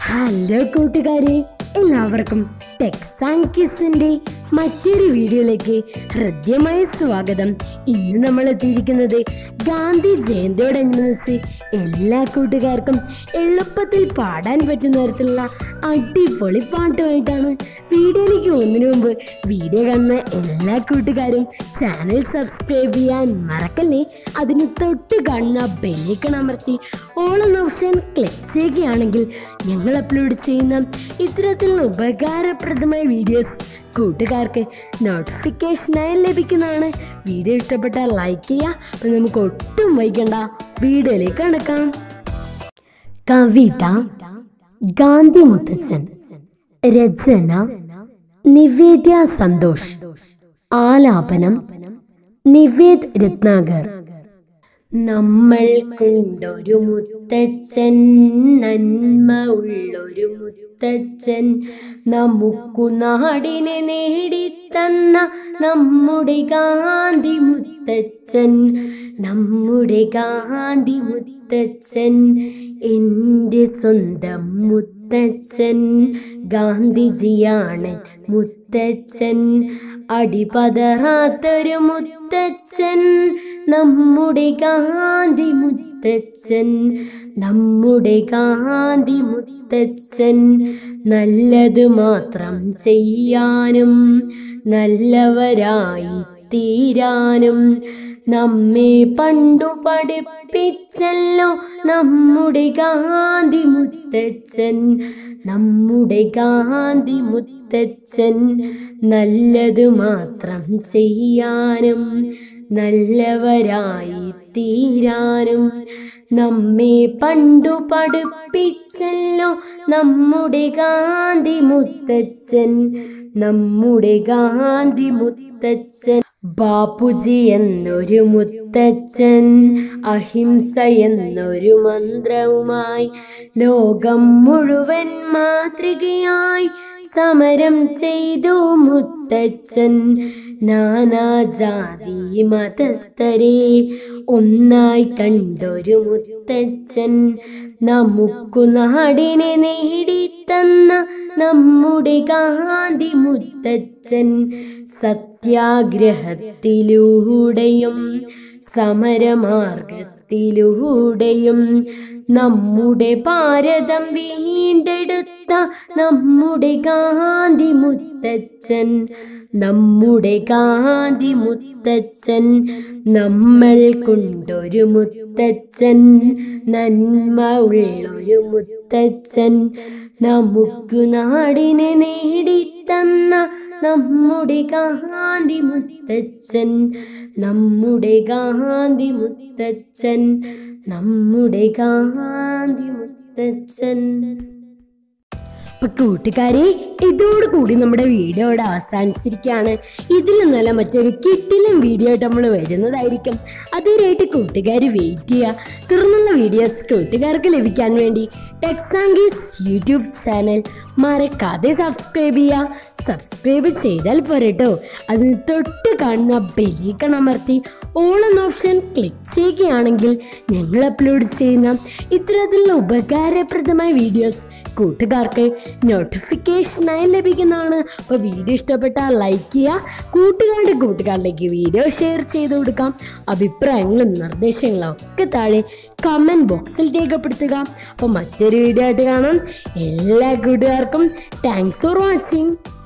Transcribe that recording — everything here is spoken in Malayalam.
ഹലോ കൂട്ടുകാരെ എല്ലാവർക്കും ടെക്സാങ്കിസിന്റെ മറ്റൊരു വീഡിയോയിലേക്ക് ഹൃദ്യമായ സ്വാഗതം ഇന്ന് നമ്മൾ എത്തിയിരിക്കുന്നത് ഗാന്ധി ജയന്തിയോടനുബന്ധിച്ച് എല്ലാ കൂട്ടുകാർക്കും എളുപ്പത്തിൽ പാടാൻ പറ്റുന്ന തരത്തിലുള്ള അടിപൊളി പാട്ടുമായിട്ടാണ് വീഡിയോയിലേക്ക് പോകുന്നതിന് മുമ്പ് വീഡിയോ കാണുന്ന എല്ലാ കൂട്ടുകാരും ചാനൽ സബ്സ്ക്രൈബ് ചെയ്യാൻ മറക്കല്ലേ അതിന് തൊട്ട് കാണുന്ന ബെല്ലേക്കൺ അമർത്തി ഓൾ എന്ന ഓപ്ഷൻ ക്ലിക്ക് ചെയ്യുകയാണെങ്കിൽ ഞങ്ങൾ അപ്ലോഡ് ചെയ്യുന്ന ഇത്തരത്തിലുള്ള ഉപകാരപ്രദമായ വീഡിയോസ് കൂട്ടുകാർക്ക് നോട്ടിഫിക്കേഷനായി ലഭിക്കുന്നതാണ് വീഡിയോ ഇഷ്ടപ്പെട്ടാൽ ലൈക്ക് ചെയ്യുക അപ്പം നമുക്ക് ഒട്ടും വൈകണ്ട വീഡിയോയിലേക്ക് കടക്കാം കവിത ഗാന്ധി മുത്തച്ഛൻ രചന നിവേദ്യ സന്തോഷ് ആലാപനം നിവേദ് രത്നാകർ നമ്മൾക്കുണ്ടൊരു മുത്തച്ഛൻ നന്മ ഉള്ളൊരു മുത്തച്ഛൻ നമുക്കു നാടിനെ നേടിത്തന്ന നമ്മുടെ ഗാന്ധി മുത്തച്ഛൻ നമ്മുടെ ഗാന്ധി മുത്തച്ഛൻ എൻ്റെ സ്വന്തം മുത്തച്ഛൻ ഗാന്ധിജിയാണ് മുത്തച്ഛൻ അടിപതറാത്തൊരു മുത്തച്ഛൻ നമ്മുടെ ഗാന്ധി മുത്തച്ഛൻ നമ്മുടെ ഗാന്ധി മുത്തച്ഛൻ നല്ലത് മാത്രം ചെയ്യാനും നല്ലവരായി തീരാനും നമ്മെ പണ്ടു പഠിപ്പിച്ചല്ലോ നമ്മുടെ ഗാന്ധി മുത്തച്ഛൻ നമ്മുടെ ഗാന്ധി മുത്തച്ഛൻ നല്ലത് മാത്രം ചെയ്യാനും നല്ലവരായി തീരാനും നമ്മെ പണ്ടു പഠിപ്പിച്ചല്ലോ നമ്മുടെ ഗാന്ധി മുത്തച്ഛൻ നമ്മുടെ ഗാന്ധി മുത്തച്ഛൻ ബാപ്പുജി എന്നൊരു മുത്തച്ഛൻ അഹിംസ എന്നൊരു മന്ത്രവുമായി ലോകം മുഴുവൻ മാതൃകയായി സമരം ചെയ്തു മുത്തച്ഛൻ നാനാജാതി മതസ്ഥരെ ഒന്നായി കണ്ടൊരു മുത്തച്ഛൻ നമുക്കു നാടിനെ നേടിത്തന്ന നമ്മുടെ ഗാന്ധി മുത്തച്ഛൻ സത്യാഗ്രഹത്തിലൂടെയും സമരമാർഗത്തിലൂടെയും നമ്മുടെ ഭാരതം വീണ്ടെടുത്ത നമ്മുടെ ഗാന്ധി മുത്തച്ഛൻ നമ്മുടെ ഗാന്ധി മുത്തച്ഛൻ നമ്മൾ കൊണ്ടൊരു മുത്തച്ഛൻ നന്മ ഉള്ളൊരു മുത്തച്ഛൻ നമുക്ക് നാടിനെ നേടിത്തന്ന നമ്മുടെ ഗാന്ധി മുത്തച്ഛൻ നമ്മുടെ ഗാന്ധി മുത്തച്ഛൻ നമ്മുടെ ഗാന്ധി മുത്തച്ഛൻ അപ്പൊ കൂട്ടുകാരെ ഇതോടുകൂടി നമ്മുടെ വീഡിയോ ഇവിടെ അവസാനിച്ചിരിക്കുകയാണ് ഇതിൽ നല്ല മറ്റൊരു കിട്ടിലും വീഡിയോ ആയിട്ട് നമ്മൾ വരുന്നതായിരിക്കും അതുവരെയായിട്ട് കൂട്ടുകാർ വെയിറ്റ് ചെയ്യുക തുടർന്നുള്ള വീഡിയോസ് കൂട്ടുകാർക്ക് ലഭിക്കാൻ വേണ്ടി ടെക്സാങ്കീസ് യൂട്യൂബ് ചാനൽ മറക്കാതെ സബ്സ്ക്രൈബ് ചെയ്യുക സബ്സ്ക്രൈബ് ചെയ്താൽ പോരട്ടോ അതിന് തൊട്ട് കാണുന്ന ബെല്ലിക്കൺ അമർത്തി ഓൾ എന്ന ഓപ്ഷൻ ക്ലിക്ക് ചെയ്യുകയാണെങ്കിൽ ഞങ്ങൾ അപ്ലോഡ് ചെയ്യുന്ന ഇത്തരത്തിലുള്ള ഉപകാരപ്രദമായ വീഡിയോസ് കൂട്ടുകാർക്ക് നോട്ടിഫിക്കേഷനായി ലഭിക്കുന്നതാണ് അപ്പോൾ വീഡിയോ ഇഷ്ടപ്പെട്ടാൽ ലൈക്ക് ചെയ്യുക കൂട്ടുകാരുടെ കൂട്ടുകാരിലേക്ക് വീഡിയോ ഷെയർ ചെയ്ത് കൊടുക്കാം അഭിപ്രായങ്ങളും നിർദ്ദേശങ്ങളും ഒക്കെ താഴെ കമൻറ്റ് ബോക്സിൽ രേഖപ്പെടുത്തുക അപ്പോൾ മറ്റൊരു വീഡിയോ ആയിട്ട് കാണാം എല്ലാ കൂട്ടുകാർക്കും താങ്ക്സ് ഫോർ വാച്ചിങ്